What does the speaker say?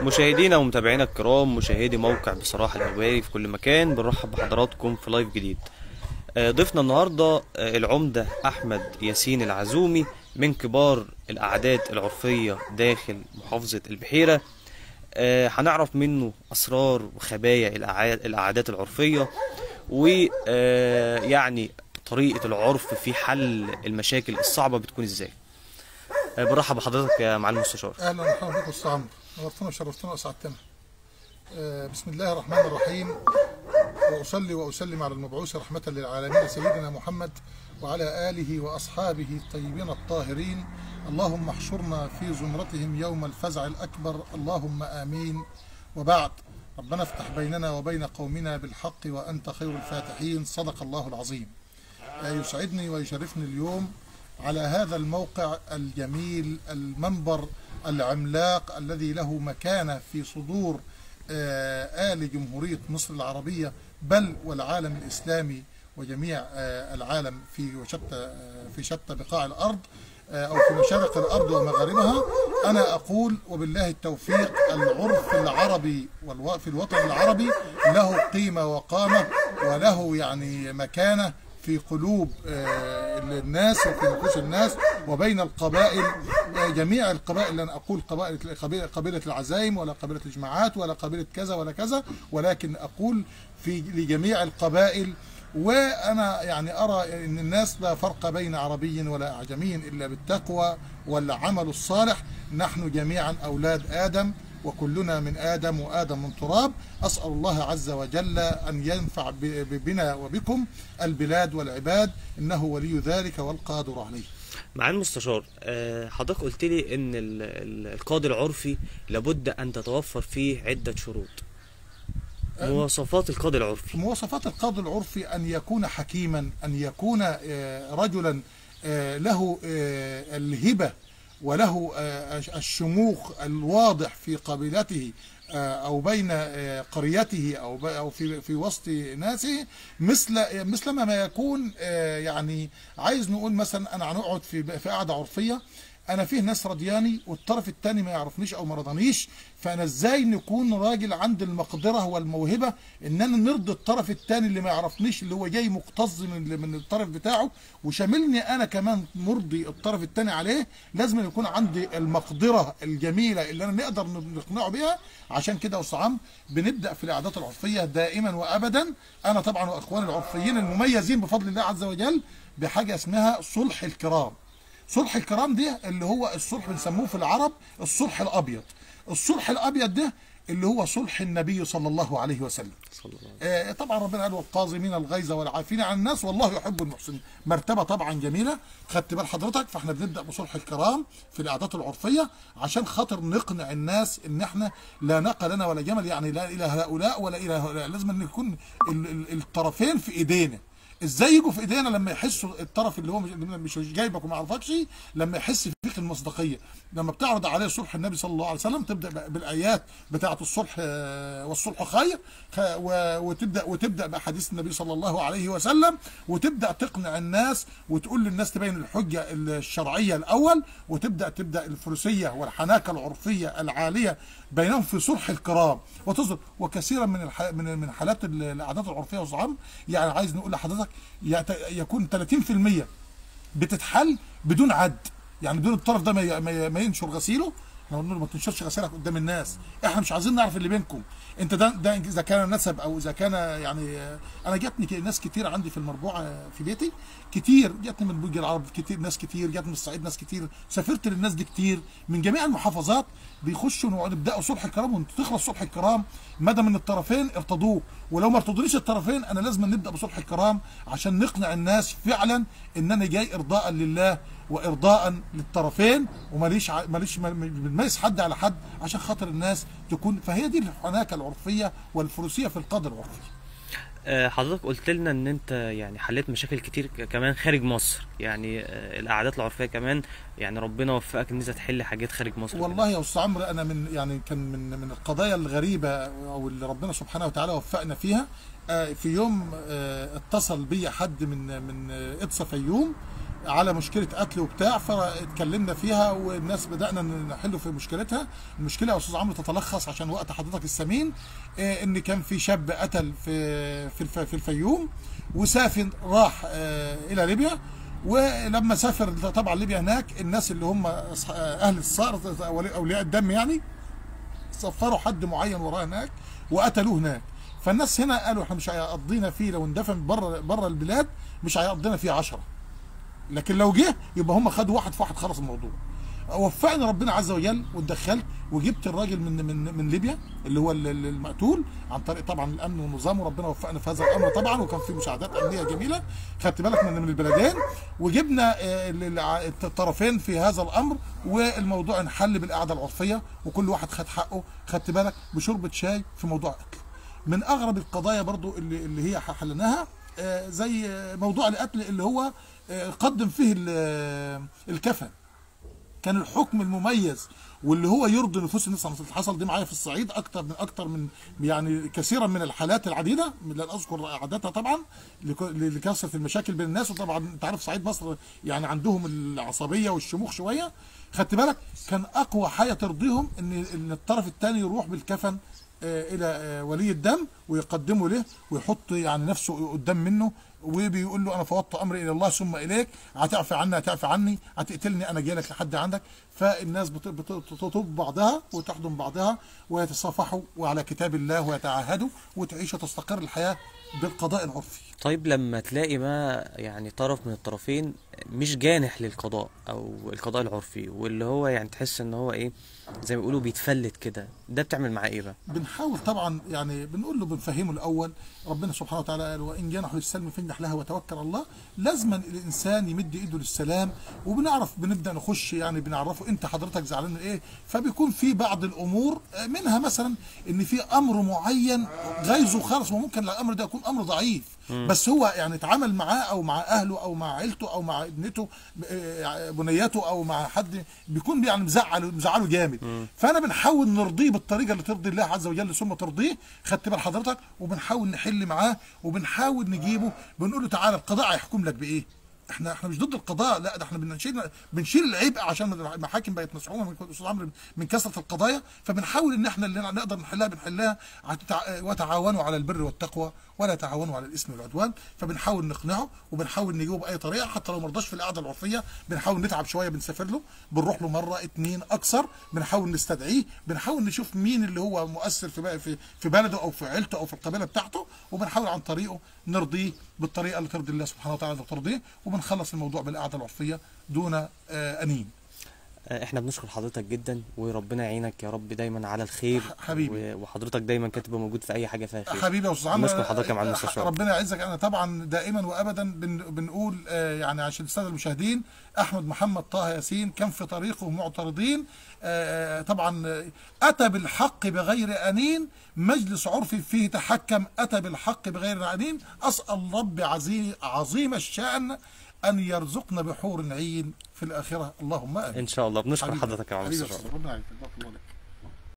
مشاهدينا ومتابعينا الكرام مشاهدي موقع بصراحة الهوائي في كل مكان بنرحب بحضراتكم في لايف جديد آه، ضيفنا النهاردة آه، العمدة أحمد ياسين العزومي من كبار الأعداد العرفية داخل محافظة البحيرة آه، هنعرف منه أسرار وخبايا الأعا- الأعداد العرفية ويعني طريقة العرف في حل المشاكل الصعبة بتكون ازاي آه، برحب بحضرتك يا معالي المستشار اهلا ومرحبا بكم استاذ عمرو نورتنا وشرفتنا واسعدتنا آه، بسم الله الرحمن الرحيم واصلي واسلم على المبعوث رحمه للعالمين سيدنا محمد وعلى اله واصحابه الطيبين الطاهرين اللهم احشرنا في زمرتهم يوم الفزع الاكبر اللهم امين وبعد ربنا افتح بيننا وبين قومنا بالحق وانت خير الفاتحين صدق الله العظيم آه، يسعدني ويشرفني اليوم على هذا الموقع الجميل المنبر العملاق الذي له مكانة في صدور آه، آل جمهورية مصر العربية بل والعالم الإسلامي وجميع آه، العالم في وشتى آه، في شتى بقاع الأرض آه، أو في مشارق الأرض ومغاربها أنا أقول وبالله التوفيق العرف العربي والو- في الوطن العربي له قيمة وقامة وله يعني مكانة في قلوب آه، الناس وفي نفوس الناس وبين القبائل آه، جميع القبائل لن اقول قبائل قبيله قبيله العزايم ولا قبيله الجماعات ولا قبيله كذا ولا كذا ولكن اقول في لجميع القبائل وانا يعني ارى ان الناس لا فرق بين عربي ولا اعجمي الا بالتقوى والعمل الصالح نحن جميعا اولاد ادم وكلنا من آدم وآدم من تراب أسأل الله عز وجل أن ينفع ب- ب- بنا وبكم البلاد والعباد إنه ولي ذلك والقادر عليه معالي المستشار آه، حضرتك قلت لي ان ال- ال- القاضي العرفي لابد ان تتوفر فيه عدة شروط مواصفات القاضي العرفي مواصفات القاضي العرفي أن يكون حكيما أن يكون آه، رجلا آه، له آه، الهبة وله آه، الشموخ الواضح في قبيلته آه، أو بين آه، قريته أو ب- أو في في وسط ناسه مثل مثل ما يكون آه، يعني عايز نقول مثلا أنا هنقعد في في قعدة عرفية انا فيه ناس رضياني والطرف الثاني ما يعرفنيش او ما رضانيش فانا ازاي نكون راجل عند المقدره والموهبه ان انا نرضي الطرف الثاني اللي ما يعرفنيش اللي هو جاي مكتظ من من الطرف بتاعه وشاملني انا كمان مرضي الطرف الثاني عليه لازم يكون عندي المقدره الجميله اللي انا نقدر نقنعه بيها عشان كده يا استاذ عمرو بنبدا في العادات العرفيه دائما وابدا انا طبعا واخواني العرفيين المميزين بفضل الله عز وجل بحاجه اسمها صلح الكرام صلح الكرام ده اللي هو الصلح بنسموه في العرب الصلح الابيض الصلح الابيض ده اللي هو صلح النبي صلى الله عليه وسلم صلى الله عليه وسلم. آه، طبعا ربنا قال والقاظمين الغيظ والعافين عن الناس والله يحب المحسنين مرتبه طبعا جميله خدت بال حضرتك فاحنا بنبدا بصلح الكرام في العادات العرفيه عشان خاطر نقنع الناس ان احنا لا ناقه لنا ولا جمل يعني لا الى هؤلاء ولا الى هؤلاء لازم ان يكون ال- ال- الطرفين في ايدينا ازاي يجوا في ايدينا لما يحسوا الطرف اللي هو مش, مش جايبك وما يعرفكش لما يحس فيك المصداقيه لما بتعرض عليه صلح النبي صلى الله عليه وسلم تبدا ب- بالايات بتاعه الصلح آه، والصلح خير خ- و- وتبدا وتبدا باحاديث النبي صلى الله عليه وسلم وتبدا تقنع الناس وتقول للناس تبين الحجه الشرعيه الاول وتبدا تبدا الفروسيه والحناكه العرفيه العاليه بينهم في صلح الكرام وتصدر وكثيرا من الح... من من حالات ال- العادات العرفيه والزعام يعني عايز نقول لحضرتك يت- يكون 30% بتتحل بدون عد يعني بدون الطرف ده ما ي- ما ي- ما ينشر غسيله احنا بنقول له ما تنشرش غسيلك قدام الناس احنا مش عايزين نعرف اللي بينكم انت ده ده اذا كان نسب او اذا كان يعني آه، انا جاتني ك- ناس كتير عندي في المربوعه في بيتي كتير جاتني من برج العرب كتير ناس كتير جات من الصعيد ناس كتير سافرت للناس دي كتير من جميع المحافظات بيخشوا ونبداوا صلح الكرام وتخلص صلح الكرام مدى من الطرفين ارتضوه ولو ما ارتضونيش الطرفين انا لازم نبدا بصلح الكرام عشان نقنع الناس فعلا ان انا جاي ارضاء لله وارضاء للطرفين وماليش ع- ماليش ما- ما- بنميز حد على حد عشان خاطر الناس تكون فهي دي الحناكه العرفيه والفروسيه في القدر العرفي آه، حضرتك قلت لنا ان انت يعني حليت مشاكل كتير ك- كمان خارج مصر يعني آه، القعدات العرفيه كمان يعني ربنا وفقك ان انت تحل حاجات خارج مصر والله يا استاذ عمرو انا من يعني كان من من القضايا الغريبه او اللي ربنا سبحانه وتعالى وفقنا فيها آه، في يوم آه، اتصل بي حد من من آه، اقصى فيوم على مشكله قتل وبتاع فاتكلمنا فيها والناس بدانا نحل في مشكلتها المشكله يا استاذ عمرو تتلخص عشان وقت حضرتك الثمين آه، ان كان في شاب قتل في في الف- في الفيوم وسافر راح آه، الى ليبيا ولما سافر طبعا ليبيا هناك الناس اللي هم أصح- اهل الصقر اولياء الدم يعني صفروا حد معين وراه هناك وقتلوه هناك فالناس هنا قالوا احنا مش هيقضينا فيه لو اندفن بره بره البلاد مش هيقضينا فيه عشرة لكن لو جه يبقى هم خدوا واحد في واحد خلص الموضوع وفقني ربنا عز وجل واتدخلت وجبت الراجل من من من ليبيا اللي هو ال- ال- المقتول عن طريق طبعا الامن والنظام وربنا وفقنا في هذا الامر طبعا وكان في مساعدات امنيه جميله خدت بالك من من البلدين وجبنا آه، ال- الع- الطرفين في هذا الامر والموضوع انحل بالقعده العرفيه وكل واحد خد حقه خدت بالك بشربة شاي في موضوع قتل من اغرب القضايا برضو اللي اللي هي حلناها آه، زي آه، موضوع القتل اللي هو آه، قدم فيه ال- آه، الكفن كان الحكم المميز واللي هو يرضي نفوس الناس اللي حصل دي معايا في الصعيد اكتر من اكتر من يعني كثيرا من الحالات العديده لن اذكر عددها طبعا لك- لكثره المشاكل بين الناس وطبعا انت عارف صعيد مصر يعني عندهم العصبيه والشموخ شويه خدت بالك كان اقوى حاجه ترضيهم ان ان الطرف الثاني يروح بالكفن آه، الى آه، ولي الدم ويقدمه له ويحط يعني نفسه قدام منه وبيقول له انا فوضت امري الى الله ثم اليك هتعفي عني هتعفي عني هتقتلني انا جاي لك لحد عندك فالناس بت- بت- بتطوب بعضها وتحضن بعضها ويتصافحوا وعلى كتاب الله ويتعاهدوا وتعيش وتستقر الحياه بالقضاء العرفي طيب لما تلاقي ما يعني طرف من الطرفين مش جانح للقضاء او القضاء العرفي واللي هو يعني تحس ان هو ايه زي ما بيقولوا بيتفلت كده ده بتعمل معاه ايه بقى بنحاول طبعا يعني بنقول له بنفهمه الاول ربنا سبحانه وتعالى قال وان جنحوا للسلم فانجح لها وتوكل على الله لازما الانسان يمد ايده للسلام وبنعرف بنبدا نخش يعني بنعرفه انت حضرتك زعلان من ايه فبيكون في بعض الامور آه، منها مثلا ان في امر معين غايزه خالص وممكن الامر ده يكون امر ضعيف بس هو يعني اتعامل معاه او مع اهله او مع عيلته او مع ابنته آه، بنيته او مع حد بيكون يعني مزعله مزعله جامد فانا بنحاول نرضيه بالطريقه اللي ترضي الله عز وجل ثم ترضيه خدت بال حضرتك وبنحاول نحل معاه وبنحاول نجيبه بنقول له تعالى القضاء هيحكم لك بايه احنا احنا مش ضد القضاء لا ده احنا بنشيل بنشيل العبء عشان المحاكم بقت مسحومه من استاذ عمرو من كثره القضايا فبنحاول ان احنا اللي نقدر نحلها بنحلها هتتع- وتعاونوا على البر والتقوى ولا تعاونوا على الاثم والعدوان فبنحاول نقنعه وبنحاول نجيبه باي طريقه حتى لو ما رضاش في القعده العرفيه بنحاول نتعب شويه بنسافر له بنروح له مره اتنين اكثر بنحاول نستدعيه بنحاول نشوف مين اللي هو مؤثر في بقى- في في بلده او في عيلته او في القبيله بتاعته وبنحاول عن طريقه نرضيه بالطريقه اللي ترضي الله سبحانه وتعالى وترضيه وبنخلص الموضوع بالقعده العرفيه دون آه، انين آه، احنا بنشكر حضرتك جدا وربنا يعينك يا رب دايما على الخير حبيبي. و- وحضرتك دايما كاتبه موجود في اي حاجه فيها خير حبيبي يا استاذ عمرو نشكر حضرتك يا معلم آه، مستشار. ربنا يعزك انا طبعا دائما وابدا بن بنقول آه، يعني عشان الساده المشاهدين احمد محمد طه ياسين كان في طريقه معترضين آه، طبعا آه، اتى بالحق بغير انين مجلس عرفي فيه تحكم اتى بالحق بغير انين اسال رب عزيز عظيم الشان ان يرزقنا بحور عين في الاخره اللهم امين ان شاء الله بنشكر حبيبي. حضرتك يا معلم حبيبي يا مستشار أستاذ، ربنا يعزك بارك الله لك